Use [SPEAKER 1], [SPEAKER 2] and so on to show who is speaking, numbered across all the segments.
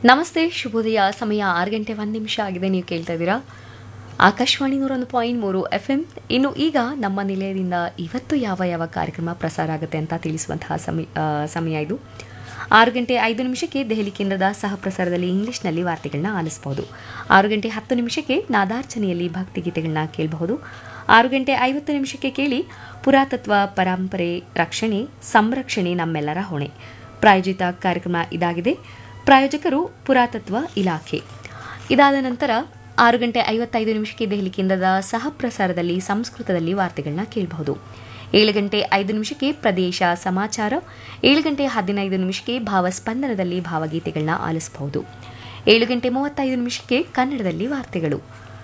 [SPEAKER 1] ನಮಸ್ತೆ ಶುಭೋದಯ ಸಮಯ ಆರು ಗಂಟೆ ಒಂದು ನಿಮಿಷ ಆಗಿದೆ ನೀವು ಕೇಳ್ತಾ ಇದ್ದೀರಾ ಆಕಾಶವಾಣಿ ನೂರೊಂದು ಪಾಯಿಂಟ್ ಮೂರು ಎಫ್ ಎಂ ಇನ್ನು ಈಗ ನಮ್ಮ ನಿಲಯದಿಂದ ಇವತ್ತು ಯಾವ ಯಾವ ಕಾರ್ಯಕ್ರಮ ಪ್ರಸಾರ ಆಗುತ್ತೆ ಅಂತ ತಿಳಿಸುವಂತಹ ಸಮಯ ಆ, ಸಮಯ ಇದು ಆರು ಗಂಟೆ ಐದು ನಿಮಿಷಕ್ಕೆ ದೆಹಲಿ ಕೇಂದ್ರದ ಸಹ ಪ್ರಸಾರದಲ್ಲಿ ಇಂಗ್ಲಿಷ್ನಲ್ಲಿ ವಾರ್ತೆಗಳನ್ನ ಆಲಿಸಬಹುದು ಆರು ಗಂಟೆ ಹತ್ತು ನಿಮಿಷಕ್ಕೆ ನಾದಾರ್ಚನೆಯಲ್ಲಿ ಭಕ್ತಿಗೀತೆಗಳನ್ನ ಕೇಳಬಹುದು ಆರು ಗಂಟೆ ಐವತ್ತು ನಿಮಿಷಕ್ಕೆ ಕೇಳಿ ಪುರಾತತ್ವ ಪರಂಪರೆ ರಕ್ಷಣೆ ಸಂರಕ್ಷಣೆ ನಮ್ಮೆಲ್ಲರ ಹೊಣೆ ಪ್ರಾಯೋಜಿತ ಕಾರ್ಯಕ್ರಮ ಇದಾಗಿದೆ ಪ್ರಾಯೋಜಕರು ಪುರಾತತ್ವ ಇಲಾಖೆ ಇದಾದ ನಂತರ ಆರು ಗಂಟೆ ಐವತ್ತೈದು ನಿಮಿಷಕ್ಕೆ ದೆಹಲಿ ಕೇಂದ್ರದ ಸಹ ಪ್ರಸಾರದಲ್ಲಿ ಸಂಸ್ಕೃತದಲ್ಲಿ ವಾರ್ತೆಗಳನ್ನ ಕೇಳಬಹುದು ಏಳು ಗಂಟೆ ಐದು ನಿಮಿಷಕ್ಕೆ ಪ್ರದೇಶ ಸಮಾಚಾರ ಏಳು ಗಂಟೆ ಹದಿನೈದು ನಿಮಿಷಕ್ಕೆ ಭಾವಸ್ಪಂದನದಲ್ಲಿ ಭಾವಗೀತೆಗಳನ್ನ ಆಲಿಸಬಹುದು ಏಳು ಗಂಟೆ ಮೂವತ್ತೈದು ನಿಮಿಷಕ್ಕೆ ಕನ್ನಡದಲ್ಲಿ ವಾರ್ತೆಗಳು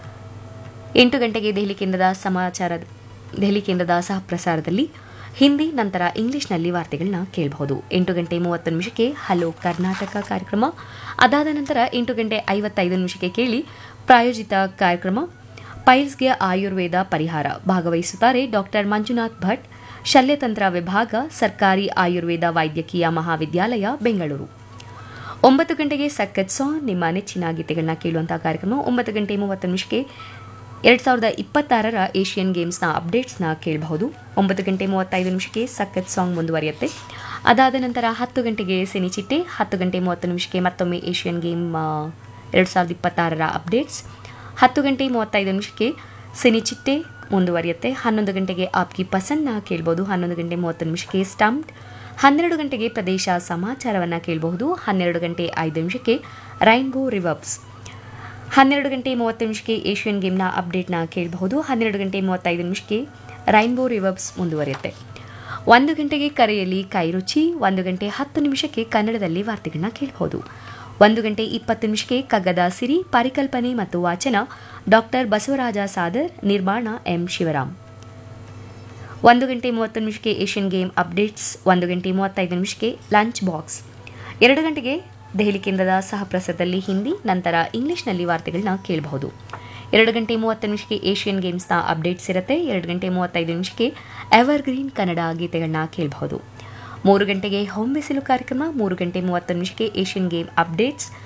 [SPEAKER 1] ಎಂಟು ಗಂಟೆಗೆ ದೆಹಲಿ ಕೇಂದ್ರದ ಸಮಾಚಾರ ದೆಹಲಿ ಕೇಂದ್ರದ ಸಹ ಪ್ರಸಾರದಲ್ಲಿ ಹಿಂದಿ ನಂತರ ಇಂಗ್ಲಿಷ್ನಲ್ಲಿ ವಾರ್ತೆಗಳನ್ನ ಕೇಳಬಹುದು ಎಂಟು ಗಂಟೆ ಮೂವತ್ತು ನಿಮಿಷಕ್ಕೆ ಹಲೋ ಕರ್ನಾಟಕ ಕಾರ್ಯಕ್ರಮ ಅದಾದ ನಂತರ ಎಂಟು ಗಂಟೆ ಐವತ್ತೈದು ನಿಮಿಷಕ್ಕೆ ಕೇಳಿ ಪ್ರಾಯೋಜಿತ ಕಾರ್ಯಕ್ರಮ ಪೈಲ್ಸ್ಗೆ ಆಯುರ್ವೇದ ಪರಿಹಾರ ಭಾಗವಹಿಸುತ್ತಾರೆ ಡಾಕ್ಟರ್ ಮಂಜುನಾಥ್ ಭಟ್ ಶಲ್ಯತಂತ್ರ ವಿಭಾಗ ಸರ್ಕಾರಿ ಆಯುರ್ವೇದ ವೈದ್ಯಕೀಯ ಮಹಾವಿದ್ಯಾಲಯ ಬೆಂಗಳೂರು ಒಂಬತ್ತು ಗಂಟೆಗೆ ಸಕ್ಕತ್ ಸಾಂಗ್ ನಿಮ್ಮ ನೆಚ್ಚಿನ ಗೀತೆಗಳನ್ನ ಕೇಳುವಂತಹ ಕಾರ್ಯಕ್ರಮ ಒಂಬತ್ತು ಗಂಟೆ ಮೂವತ್ತು ನಿಮಿಷಕ್ಕೆ ಎರಡು ಸಾವಿರದ ಇಪ್ಪತ್ತಾರರ ಏಷ್ಯನ್ ಗೇಮ್ಸ್ನ ಅಪ್ಡೇಟ್ಸ್ನ ಕೇಳಬಹುದು ಒಂಬತ್ತು ಗಂಟೆ ಮೂವತ್ತೈದು ನಿಮಿಷಕ್ಕೆ ಸಕ್ಕತ್ ಸಾಂಗ್ ಮುಂದುವರಿಯುತ್ತೆ ಅದಾದ ನಂತರ ಹತ್ತು ಗಂಟೆಗೆ ಸಿನಿಚಿಟ್ಟೆ ಹತ್ತು ಗಂಟೆ ಮೂವತ್ತು ನಿಮಿಷಕ್ಕೆ ಮತ್ತೊಮ್ಮೆ ಏಷ್ಯನ್ ಗೇಮ್ ಎರಡು ಸಾವಿರದ ಇಪ್ಪತ್ತಾರರ ಅಪ್ಡೇಟ್ಸ್ ಹತ್ತು ಗಂಟೆ ಮೂವತ್ತೈದು ನಿಮಿಷಕ್ಕೆ ಸಿನಿಚಿಟ್ಟೆ ಮುಂದುವರಿಯುತ್ತೆ ಹನ್ನೊಂದು ಗಂಟೆಗೆ ಆಪ್ಕಿ ಪಸಂದ್ನ ಕೇಳ್ಬೋದು ಹನ್ನೊಂದು ಗಂಟೆ ಮೂವತ್ತು ನಿಮಿಷಕ್ಕೆ ಸ್ಟಂಪ್ಡ್ ಹನ್ನೆರಡು ಗಂಟೆಗೆ ಪ್ರದೇಶ ಸಮಾಚಾರವನ್ನು ಕೇಳಬಹುದು ಹನ್ನೆರಡು ಗಂಟೆ ಐದು ನಿಮಿಷಕ್ಕೆ ರೈನ್ಬೋ ರಿವರ್ಬ್ಸ್ ಹನ್ನೆರಡು ಗಂಟೆ ಮೂವತ್ತು ನಿಮಿಷಕ್ಕೆ ಏಷ್ಯನ್ ಗೇಮ್ನ ಅಪ್ಡೇಟ್ನ ಕೇಳಬಹುದು ಹನ್ನೆರಡು ಗಂಟೆ ಮೂವತ್ತೈದು ನಿಮಿಷಕ್ಕೆ ರೈನ್ಬೋ ರಿವರ್ಬ್ಸ್ ಮುಂದುವರಿಯುತ್ತೆ ಒಂದು ಗಂಟೆಗೆ ಕರೆಯಲ್ಲಿ ಕೈರುಚಿ ಒಂದು ಗಂಟೆ ಹತ್ತು ನಿಮಿಷಕ್ಕೆ ಕನ್ನಡದಲ್ಲಿ ವಾರ್ತೆಗಳನ್ನ ಕೇಳಬಹುದು ಒಂದು ಗಂಟೆ ಇಪ್ಪತ್ತು ನಿಮಿಷಕ್ಕೆ ಕಗ್ಗದ ಸಿರಿ ಪರಿಕಲ್ಪನೆ ಮತ್ತು ವಾಚನ ಡಾಕ್ಟರ್ ಬಸವರಾಜ ಸಾದರ್ ನಿರ್ಮಾಣ ಎಂ ಶಿವರಾಮ್ ಒಂದು ಗಂಟೆ ಮೂವತ್ತು ನಿಮಿಷಕ್ಕೆ ಏಷ್ಯನ್ ಗೇಮ್ ಅಪ್ಡೇಟ್ಸ್ ಒಂದು ಗಂಟೆ ಮೂವತ್ತೈದು ನಿಮಿಷಕ್ಕೆ ಲಂಚ್ ಬಾಕ್ಸ್ ಎರಡು ಗಂಟೆಗೆ ದೆಹಲಿ ಕೇಂದ್ರದ ಸಹ ಪ್ರಸಾರದಲ್ಲಿ ಹಿಂದಿ ನಂತರ ಇಂಗ್ಲಿಷ್ನಲ್ಲಿ ವಾರ್ತೆಗಳನ್ನ ಕೇಳಬಹುದು ಎರಡು ಗಂಟೆ ಮೂವತ್ತು ನಿಮಿಷಕ್ಕೆ ಏಷ್ಯನ್ ಗೇಮ್ಸ್ನ ಅಪ್ಡೇಟ್ಸ್ ಇರುತ್ತೆ ಎರಡು ಗಂಟೆ ಮೂವತ್ತೈದು ನಿಮಿಷಕ್ಕೆ ಎವರ್ ಗ್ರೀನ್ ಕನ್ನಡ ಗೀತೆಗಳನ್ನ ಕೇಳಬಹುದು ಮೂರು ಗಂಟೆಗೆ ಹೋಮ್ ಬಿಸಿಲು ಕಾರ್ಯಕ್ರಮ ಮೂರು ಗಂಟೆ ಮೂವತ್ತು ನಿಮಿಷಕ್ಕೆ ಏಷ್ಯನ್ ಗೇಮ್ ಅಪ್ಡೇಟ್ಸ್